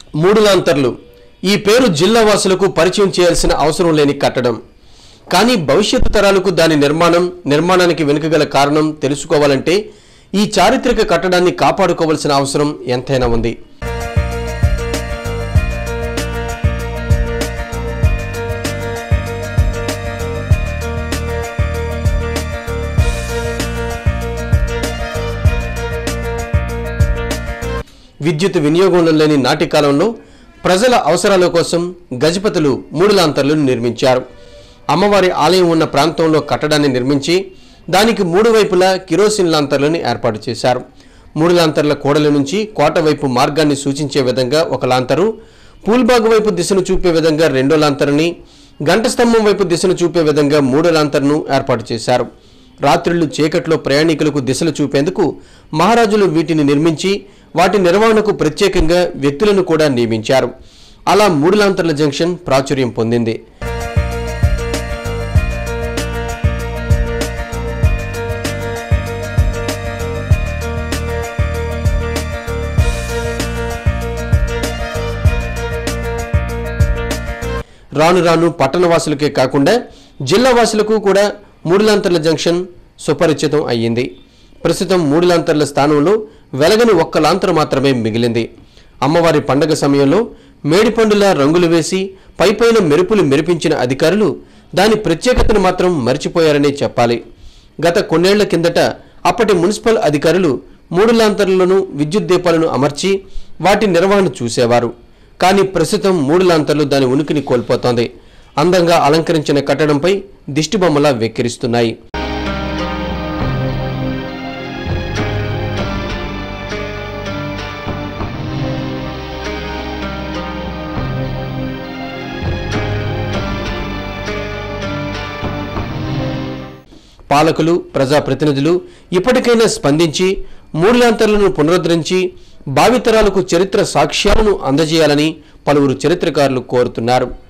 మూడు లాంతర్లు ఈ పేరు జిల్లా వాసులకు పరిచయం చేయాల్సిన అవసరం లేని కట్టడం కానీ భవిష్యత్తు తరాలకు దాని నిర్మాణం నిర్మాణానికి వెనుకగల కారణం తెలుసుకోవాలంటే ఈ చారిత్రక కట్టడాన్ని కాపాడుకోవాల్సిన అవసరం ఎంతైనా ఉంది విద్యుత్ వినియోగంలో లేని నాటి కాలంలో ప్రజల అవసరాల కోసం గజపతులు మూడు లాంతర్లను నిర్మించారు అమ్మవారి ఆలయం ఉన్న ప్రాంతంలో కట్టడాన్ని నిర్మించి దానికి మూడు వైపులా కిరోసిన్ లాంతర్లను ఏర్పాటు చేశారు మూడు లాంతర్ల కోడల నుంచి కోట వైపు మార్గాన్ని సూచించే విధంగా ఒక లాంతరు పూల్బాగు వైపు దిశను చూపే విధంగా రెండో లాంతరుని గంట స్తంభం వైపు దిశను చూపే విధంగా మూడో లాంతర్ను ఏర్పాటు చేశారు రాత్రిళ్లు చీకట్లో ప్రయాణికులకు దిశలు చూపేందుకు మహారాజులు వీటిని నిర్మించి వాటి నిర్వహణకు ప్రత్యేకంగా వ్యక్తులను కూడా నియమించారు అలా మూడు లాంతర్ల జంక్షన్ ప్రాచుర్యం పొందింది రాను రాను పట్టణవాసులకే కాకుండా జిల్లా వాసులకు కూడా మూడులాంతర్ల జంక్షన్ సుపరిచితం అయ్యింది ప్రస్తుతం మూడులాంతర్ల స్థానంలో వెలగని ఒక్క లాంతరు మాత్రమే మిగిలింది అమ్మవారి పండగ సమయంలో మేడిపండులా రంగులు వేసి పైపైన మెరుపులు మెరిపించిన అధికారులు దాని ప్రత్యేకతను మాత్రం మర్చిపోయారనే చెప్పాలి గత కొన్నేళ్ల కిందట అప్పటి మున్సిపల్ అధికారులు మూడు లాంతర్లను విద్యుత్ దీపాలను అమర్చి వాటి నిర్వహణ చూసేవారు కానీ ప్రస్తుతం మూడు లాంతర్లు దాని ఉనికిని కోల్పోతోంది అందంగా అలంకరించిన కట్టడంపై దిష్టిబొమ్మలా వెక్కిరిస్తున్నాయి పాలకులు ప్రజాప్రతినిధులు ఇప్పటికైనా స్పందించి మూడులాంతర్లను పునరుద్ధరించి భావితరాలకు చరిత్ర సాక్ష్యాలను అందజేయాలని పలువురు చరిత్రకారులు కోరుతున్నారు